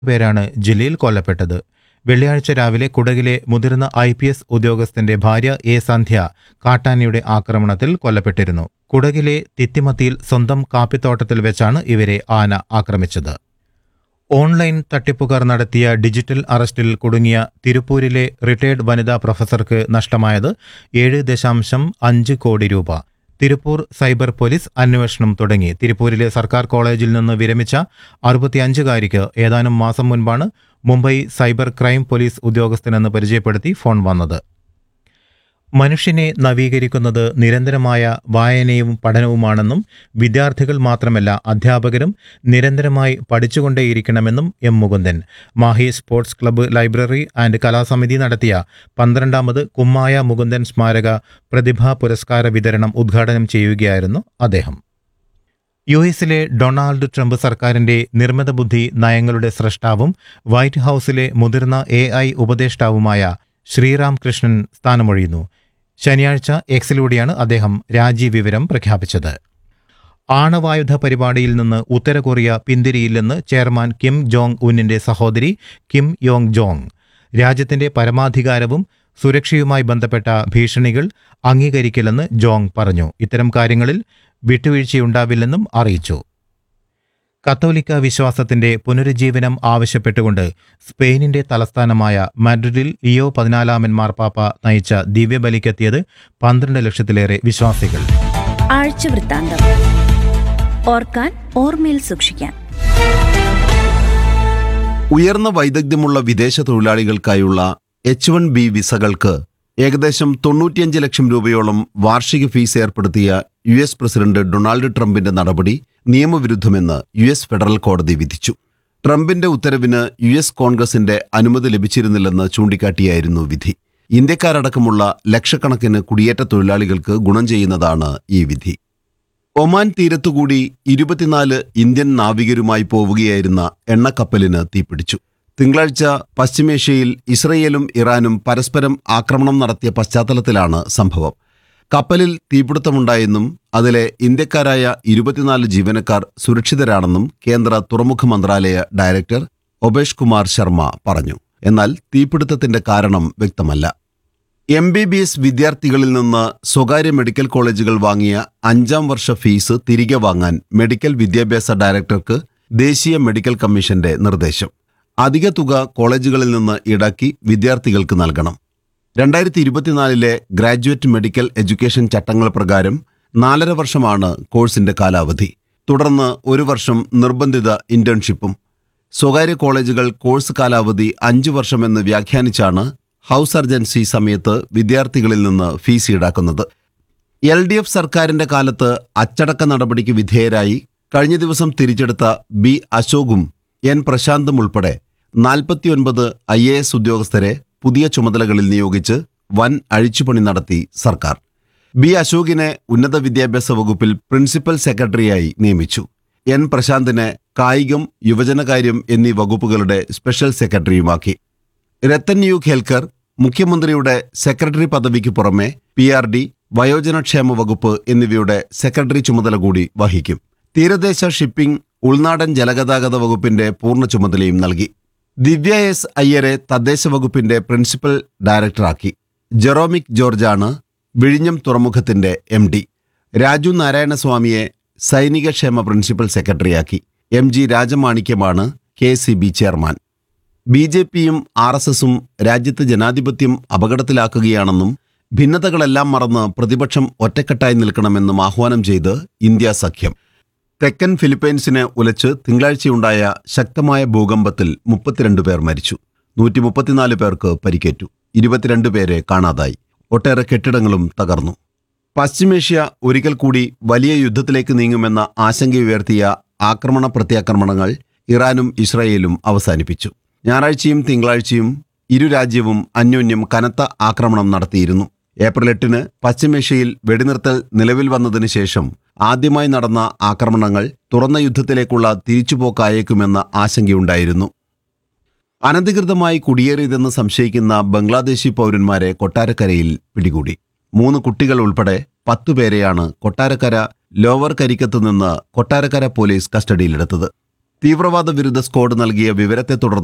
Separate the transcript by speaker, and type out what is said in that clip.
Speaker 1: പേരാണ് ജില്ലയിൽ കൊല്ലപ്പെട്ടത് വെള്ളിയാഴ്ച രാവിലെ കുടകിലെ മുതിർന്ന ഐ പി എസ് ഉദ്യോഗസ്ഥന്റെ ഭാര്യ എ സന്ധ്യ കാട്ടാനയുടെ ആക്രമണത്തിൽ കൊല്ലപ്പെട്ടിരുന്നു കുടകിലെ തിത്തിമത്തിയിൽ സ്വന്തം കാപ്പിത്തോട്ടത്തിൽ വെച്ചാണ് ഇവരെ ആന ആക്രമിച്ചത് ഓൺലൈൻ തട്ടിപ്പുകാർ നടത്തിയ ഡിജിറ്റൽ അറസ്റ്റിൽ കുടുങ്ങിയ തിരുപ്പൂരിലെ റിട്ടയർഡ് വനിതാ പ്രൊഫസർക്ക് നഷ്ടമായത് ഏഴ് ദശാംശം അഞ്ച് കോടി രൂപ തിരുപ്പൂർ സൈബർ പോലീസ് അന്വേഷണം തുടങ്ങി തിരുപ്പൂരിലെ സർക്കാർ കോളേജിൽ നിന്ന് വിരമിച്ച അറുപത്തിയഞ്ചുകാരിക്ക് ഏതാനും മാസം മുൻപാണ് മുംബൈ സൈബർ ക്രൈം പോലീസ് ഉദ്യോഗസ്ഥനെന്ന് പരിചയപ്പെടുത്തി ഫോൺ വന്നത് മനുഷ്യനെ നവീകരിക്കുന്നത് നിരന്തരമായ വായനയും പഠനവുമാണെന്നും വിദ്യാർത്ഥികൾ മാത്രമല്ല അധ്യാപകരും നിരന്തരമായി പഠിച്ചുകൊണ്ടേയിരിക്കണമെന്നും M Mukundan Mahe sports club library and കലാസമിതി നടത്തിയ പന്ത്രണ്ടാമത് കുമ്മായ മുകുന്ദൻ സ്മാരക പ്രതിഭാ പുരസ്കാര വിതരണം ഉദ്ഘാടനം ചെയ്യുകയായിരുന്നു അദ്ദേഹം യു എസിലെ ഡൊണാൾഡ് ട്രംപ് സർക്കാരിന്റെ നിർമ്മിത ബുദ്ധി നയങ്ങളുടെ സ്രഷ്ടാവും വൈറ്റ് ഹൌസിലെ മുതിർന്ന എ ഐ ഉപദേഷ്ടാവുമായ ശ്രീറാം കൃഷ്ണൻ സ്ഥാനമൊഴിയുന്നു ശനിയാഴ്ച എക്സിലൂടെയാണ് അദ്ദേഹം രാജിവിവരം പ്രഖ്യാപിച്ചത് ആണവായുധ പരിപാടിയിൽ നിന്ന് ഉത്തര കൊറിയ പിന്തിരിയില്ലെന്ന് ചെയർമാൻ കിം ജോങ് ഉന്നിന്റെ സഹോദരി കിം യോങ് ജോങ് രാജ്യത്തിന്റെ പരമാധികാരവും സുരക്ഷയുമായി ബന്ധപ്പെട്ട ഭീഷണികൾ അംഗീകരിക്കില്ലെന്ന് ജോങ് പറഞ്ഞു ഇത്തരം കാര്യങ്ങളിൽ വിട്ടുവീഴ്ചയുണ്ടാവില്ലെന്നും അറിയിച്ചു കത്തോലിക്ക വിശ്വാസത്തിന്റെ പുനരുജ്ജീവനം ആവശ്യപ്പെട്ടുകൊണ്ട് സ്പെയിനിന്റെ തലസ്ഥാനമായ മാഡ്രിഡിൽ ലിയോ പതിനാലാമൻ മാർപ്പാപ്പ നയിച്ച ദിവ്യബലിക്കെത്തിയത് പന്ത്രണ്ട് ലക്ഷത്തിലേറെ വിശ്വാസികൾ
Speaker 2: ആഴ്ചവൃത്താന്തം ഓർക്കാൻ ഓർമ്മയിൽ സൂക്ഷിക്കാൻ
Speaker 3: ഉയർന്ന വൈദഗ്ധ്യമുള്ള വിദേശ തൊഴിലാളികൾക്കായുള്ള എച്ച് വൺ ബി വിസകൾക്ക് ഏകദേശം തൊണ്ണൂറ്റിയഞ്ച് ലക്ഷം രൂപയോളം വാർഷിക ഫീസ് ഏർപ്പെടുത്തിയ യു എസ് പ്രസിഡന്റ് ഡൊണാൾഡ് ട്രംപിന്റെ നടപടി നിയമവിരുദ്ധമെന്ന് യു എസ് ഫെഡറൽ കോടതി വിധിച്ചു ട്രംപിന്റെ ഉത്തരവിന് യു എസ് കോൺഗ്രസിന്റെ അനുമതി ലഭിച്ചിരുന്നില്ലെന്ന് ചൂണ്ടിക്കാട്ടിയായിരുന്നു വിധി ഇന്ത്യക്കാരടക്കമുള്ള ലക്ഷക്കണക്കിന് കുടിയേറ്റ തൊഴിലാളികൾക്ക് ഗുണം ചെയ്യുന്നതാണ് ഈ വിധി ഒമാൻ തീരത്തുകൂടി ഇരുപത്തിനാല് ഇന്ത്യൻ നാവികരുമായി പോവുകയായിരുന്ന എണ്ണക്കപ്പലിന് തീപിടിച്ചു തിങ്കളാഴ്ച പശ്ചിമേഷ്യയിൽ ഇസ്രയേലും ഇറാനും പരസ്പരം ആക്രമണം നടത്തിയ പശ്ചാത്തലത്തിലാണ് സംഭവം കപ്പലിൽ തീപിടുത്തമുണ്ടായെന്നും അതിലെ ഇന്ത്യക്കാരായ ഇരുപത്തിനാല് ജീവനക്കാർ സുരക്ഷിതരാണെന്നും കേന്ദ്ര തുറമുഖ മന്ത്രാലയ ഡയറക്ടർ ഒബേഷ് കുമാർ ശർമ്മ പറഞ്ഞു എന്നാൽ തീപിടുത്തത്തിന്റെ കാരണം വ്യക്തമല്ല എം ബി ബി എസ് വിദ്യാർത്ഥികളിൽ നിന്ന് സ്വകാര്യ മെഡിക്കൽ കോളേജുകൾ വാങ്ങിയ അഞ്ചാം വർഷ ഫീസ് തിരികെ വാങ്ങാൻ മെഡിക്കൽ വിദ്യാഭ്യാസ ഡയറക്ടർക്ക് ദേശീയ മെഡിക്കൽ കമ്മീഷന്റെ നിർദ്ദേശം അധിക തുക കോളേജുകളിൽ നിന്ന് ഈടാക്കി വിദ്യാർത്ഥികൾക്ക് നൽകണം രണ്ടായിരത്തി ഇരുപത്തിനാലിലെ ഗ്രാജുവേറ്റ് മെഡിക്കൽ എഡ്യൂക്കേഷൻ ചട്ടങ്ങൾ പ്രകാരം നാലര വർഷമാണ് കോഴ്സിന്റെ കാലാവധി തുടർന്ന് ഒരു വർഷം നിർബന്ധിത ഇന്റേൺഷിപ്പും സ്വകാര്യ കോളേജുകൾ കോഴ്സ് കാലാവധി അഞ്ചു വർഷമെന്ന് വ്യാഖ്യാനിച്ചാണ് ഹൗസ് സർജൻസി സമയത്ത് വിദ്യാർത്ഥികളിൽ നിന്ന് ഫീസ് ഈടാക്കുന്നത് എൽ ഡി എഫ് സർക്കാരിന്റെ കാലത്ത് അച്ചടക്ക നടപടിക്ക് വിധേയരായി കഴിഞ്ഞ ദിവസം തിരിച്ചെടുത്ത ബി അശോകും എൻ പ്രശാന്തും ഉൾപ്പെടെ നാൽപ്പത്തിയൊൻപത് ഐ എ എസ് ഉദ്യോഗസ്ഥരെ പുതിയ ചുമതലകളിൽ നിയോഗിച്ച് വൻ അഴിച്ചുപണി നടത്തി സർക്കാർ ബി അശോകിനെ ഉന്നത വിദ്യാഭ്യാസ വകുപ്പിൽ പ്രിൻസിപ്പൽ സെക്രട്ടറിയായി നിയമിച്ചു എൻ പ്രശാന്തിനെ കായികം യുവജനകാര്യം എന്നീ വകുപ്പുകളുടെ സ്പെഷ്യൽ സെക്രട്ടറിയുമാക്കി രത്തൻ യു ഖേൽക്കർ മുഖ്യമന്ത്രിയുടെ സെക്രട്ടറി പദവിക്ക് പുറമെ പി ആർ ഡി വയോജനക്ഷേമ വകുപ്പ് എന്നിവയുടെ സെക്രട്ടറി ചുമതല കൂടി വഹിക്കും തീരദേശ ഷിപ്പിംഗ് ഉൾനാടൻ ജലഗതാഗത വകുപ്പിന്റെ പൂർണ്ണ ചുമതലയും നൽകി ദിവ്യ എസ് അയ്യരെ തദ്ദേശ വകുപ്പിന്റെ പ്രിൻസിപ്പൽ ഡയറക്ടറാക്കി ജെറോമിക് ജോർജാണ് വിഴിഞ്ഞം തുറമുഖത്തിന്റെ എം ഡി രാജു നാരായണസ്വാമിയെ സൈനിക ക്ഷേമ പ്രിൻസിപ്പൽ സെക്രട്ടറിയാക്കി എം ജി രാജമാണിക്യമാണ് K C B chairman B J പിയും ആർ എസ് എസും രാജ്യത്ത് ജനാധിപത്യം അപകടത്തിലാക്കുകയാണെന്നും ഭിന്നതകളെല്ലാം മറന്ന് പ്രതിപക്ഷം ഒറ്റക്കെട്ടായി നിൽക്കണമെന്നും ആഹ്വാനം ചെയ്ത് ഇന്ത്യ സഖ്യം തെക്കൻ ഫിലിപ്പൈൻസിനെ ഉലച്ച് തിങ്കളാഴ്ചയുണ്ടായ ശക്തമായ ഭൂകമ്പത്തിൽ മുപ്പത്തിരണ്ട് പേർ മരിച്ചു നൂറ്റി മുപ്പത്തിനാല് പേർക്ക് പരിക്കേറ്റു ഇരുപത്തിരണ്ട് പേരെ കാണാതായി ഒട്ടേറെ കെട്ടിടങ്ങളും തകർന്നു പശ്ചിമേഷ്യ ഒരിക്കൽ കൂടി വലിയ യുദ്ധത്തിലേക്ക് നീങ്ങുമെന്ന ആശങ്കയുയർത്തിയ ആക്രമണ പ്രത്യാക്രമണങ്ങൾ ഇറാനും ഇസ്രായേലും അവസാനിപ്പിച്ചു ഞായറാഴ്ചയും തിങ്കളാഴ്ചയും ഇരു രാജ്യവും അന്യോന്യം കനത്ത ആക്രമണം നടത്തിയിരുന്നു ഏപ്രിൽ എട്ടിന് പശ്ചിമേഷ്യയിൽ വെടിനിർത്തൽ നിലവിൽ വന്നതിന് ശേഷം ആദ്യമായി നടന്ന ആക്രമണങ്ങൾ തുറന്ന യുദ്ധത്തിലേക്കുള്ള തിരിച്ചുപോക്കായേക്കുമെന്ന ആശങ്കയുണ്ടായിരുന്നു അനധികൃതമായി കുടിയേറിയതെന്ന് സംശയിക്കുന്ന ബംഗ്ലാദേശി പൗരന്മാരെ കൊട്ടാരക്കരയിൽ പിടികൂടി മൂന്ന് കുട്ടികൾ ഉൾപ്പെടെ പത്തുപേരെയാണ് കൊട്ടാരക്കര ലോവർ കരിക്കത്ത് നിന്ന് കൊട്ടാരക്കര പോലീസ് കസ്റ്റഡിയിലെടുത്തത് തീവ്രവാദ വിരുദ്ധ സ്ക്വാഡ് നൽകിയ വിവരത്തെ തുടർന്ന്